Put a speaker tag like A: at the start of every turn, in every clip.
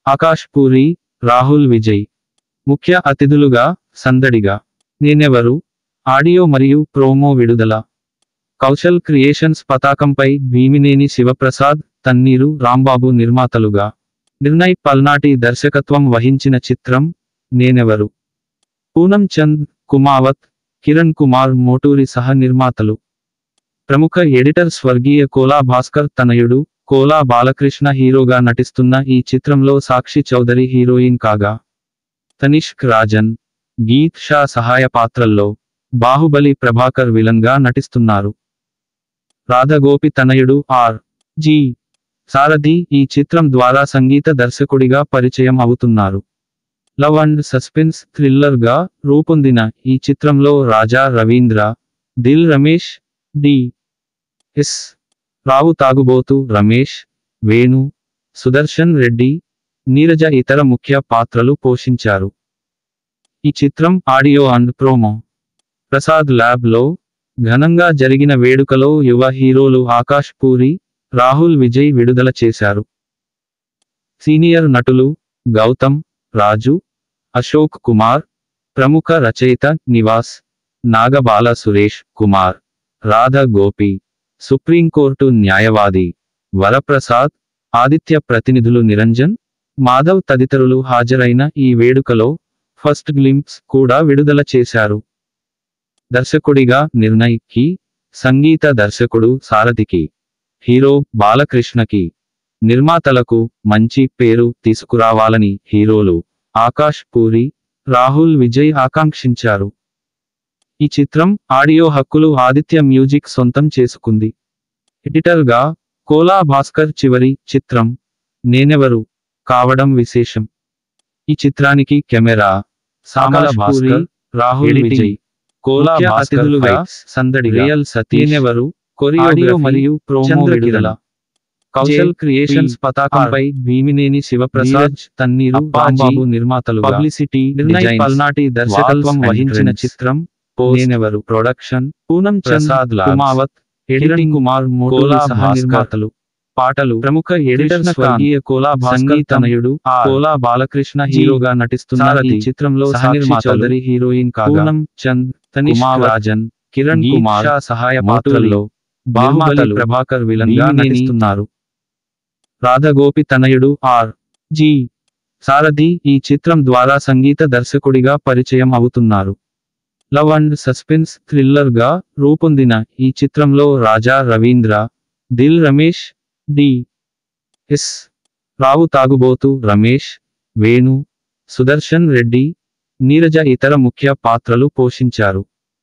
A: ఆకాష్ పూరి రాహుల్ విజయ్ ముఖ్య అతిథులుగా సందడిగా నేనెవరు ఆడియో మరియు ప్రోమో విడుదల కౌశల్ క్రియేషన్స్ పతాకంపై భీమినేని శివప్రసాద్ తన్నీరు రాంబాబు నిర్మాతలుగా నిర్ణయ్ పల్నాటి దర్శకత్వం వహించిన చిత్రం నేనెవరు పూనం చంద్ కుమావత్ కిరణ్ కుమార్ మోటూరి సహ నిర్మాతలు ప్రముఖ ఎడిటర్ స్వర్గీయ కోలా భాస్కర్ తనయుడు కోలా బాలకృష్ణ హీరోగా నటిస్తున్న ఈ చిత్రంలో సాక్షి చౌదరి హీరోయిన్ కాగా తనిష్క్ రాజన్ గీత్ షా సహాయ పాత్రల్లో బాహుబలి ప్రభాకర్ విలన్ గా నటిస్తున్నారు రాధగోపి తనయుడు ఆర్ జి సారథి ఈ చిత్రం ద్వారా సంగీత దర్శకుడిగా పరిచయం అవుతున్నారు లవ్ అండ్ సస్పెన్స్ థ్రిల్లర్ గా రూపొందిన ఈ చిత్రంలో రాజా రవీంద్ర దిల్ రమేష్ డి ఎస్ రావు తాగుబోతు రమేష్ వేణు సుదర్శన్ రెడ్డి నీరజ ఇతర ముఖ్య పాత్రలు పోషించారు ఈ చిత్రం audio and promo Prasad lab లో ఘనంగా జరిగిన వేడుకలో యువ హీరోలు ఆకాష్ పూరి రాహుల్ విజయ్ విడుదల చేశారు సీనియర్ నటులు గౌతమ్ రాజు అశోక్ కుమార్ ప్రముఖ రచయిత నివాస్ నాగబాల సురేష్ కుమార్ రాధ గోపి సుప్రీంకోర్టు న్యాయవాది వరప్రసాద్ ఆదిత్య ప్రతినిధులు నిరంజన్ మాధవ్ తదితరులు హాజరైన ఈ వేడుకలో ఫస్ట్ గ్లింప్స్ కూడా విడుదల చేశారు దర్శకుడిగా నిర్ణయ్ కి సంగీత దర్శకుడు సారథికి హీరో బాలకృష్ణకి నిర్మాతలకు మంచి పేరు తీసుకురావాలని హీరోలు ఆకాష్ పూరి రాహుల్ విజయ్ ఆకాంక్షించారు ఈ చిత్రం ఆడియో హక్కులు ఆదిత్య మ్యూజిక్ సొంతం చేసుకుంది ఎడిటర్గా కోలా భాస్కర్ చివరి చిత్రం నేనెవరు కావడం విశేషం ఈ చిత్రానికి కెమెరా సామల భాస్కర్ రాహుల్ విజయ్ కోలా అతిథులుగా సందడి రియల్ సతీనెవరు కొరియాడియో మరియు ప్రోమో విడుదల కౌశల్ క్రియేషన్స్ పతాకంపై భీమినేని శివప్రసాద్ తన్నీరు రాంబాబు నిర్మాతలు పబ్లిసిటీ నిర్ణయ్ పల్నాటి దర్శకత్వం వహించిన చిత్రం నేనెవరు ప్రొడక్షన్ పూనం ప్రసాద్ కుమావత్ ఎడిటింగ్ కుమార్ మోటోలా సహా నిర్మాతలు పాటలు ప్రముఖ ఎడిటర్ స్వర్గీయ కోలా భాస్కర్ తనయుడు కోలా బాలకృష్ణ హీరోగా నటిస్తున్న ఈ చిత్రంలో సాక్షి చౌదరి హీరోయిన్ కాగా చంద్ తనిష్ రాజన్ కిరణ్ కుమార్ సహాయ పాత్రల్లో బాహుబలి ప్రభాకర్ విలన్ గా నటిస్తున్నారు రాధగోపి తనయుడు ఆర్ జి సారథి ఈ చిత్రం ద్వారా సంగీత దర్శకుడిగా పరిచయం అవుతున్నారు లవ్ అండ్ సస్పెన్స్ థ్రిల్లర్ గా రూపొందిన ఈ చిత్రంలో రాజా రవీంద్ర దిల్ రమేష్ డి ఎస్ రావు తాగుబోతు రమేష్ వేణు సుదర్శన్ రెడ్డి నీరజ ఇతర ముఖ్య పాత్రలు పోషించారు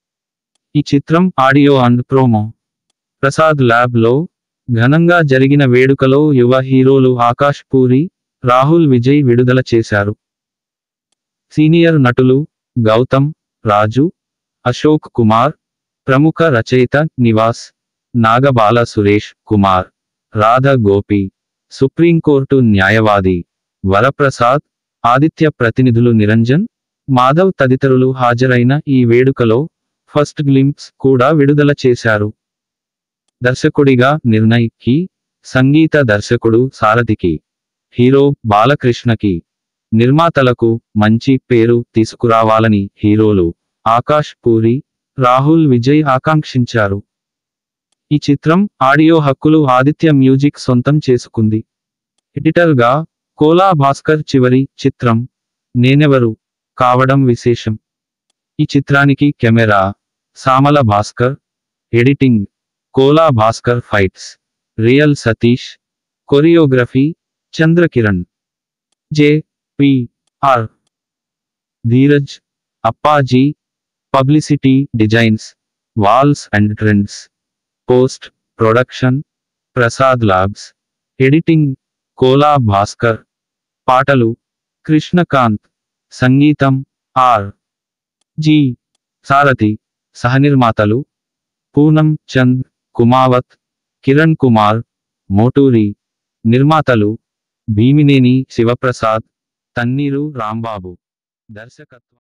A: ఈ చిత్రం audio and promo Prasad lab లో ఘనంగా జరిగిన వేడుకలో యువ హీరోలు ఆకాష్ పూరి రాహుల్ విజయ్ విడుదల చేశారు సీనియర్ నటులు గౌతమ్ రాజు అశోక్ కుమార్ ప్రముఖ రచయిత నివాస్ నాగబాల సురేష్ కుమార్ రాధ గోపి సుప్రీంకోర్టు న్యాయవాది వరప్రసాద్ ఆదిత్య ప్రతినిధులు నిరంజన్ మాధవ్ తదితరులు హాజరైన ఈ వేడుకలో ఫస్ట్ గ్లింప్స్ కూడా విడుదల చేశారు దర్శకుడిగా నిర్ణయ్ కి సంగీత దర్శకుడు సారథికి హీరో బాలకృష్ణకి నిర్మాతలకు మంచి పేరు తీసుకురావాలని హీరోలు ఆకాష్ పూరి రాహుల్ విజయ్ ఆకాంక్షించారు ఈ చిత్రం ఆడియో హక్కులు ఆదిత్య మ్యూజిక్ సొంతం చేసుకుంది ఎడిటర్గా కోలా భాస్కర్ చివరి చిత్రం నేనెవరు కావడం విశేషం ఈ చిత్రానికి camera Samala Bhaskar editing Kola Bhaskar fights real Satish choreography Chandrakiran J P R Dheeraj Appaji publicity designs walls and trends post production Prasad labs editing Kola Bhaskar పాటలు కృష్ణకాంత్ సంగీతం ఆర్ జి సారథి సహనిర్మాతలు పూనం చంద్ కుమావత్ కిరణ్ కుమార్ మోటూరి నిర్మాతలు భీమినేని శివప్రసాద్ తన్నీరు రాంబాబు దర్శకత్వం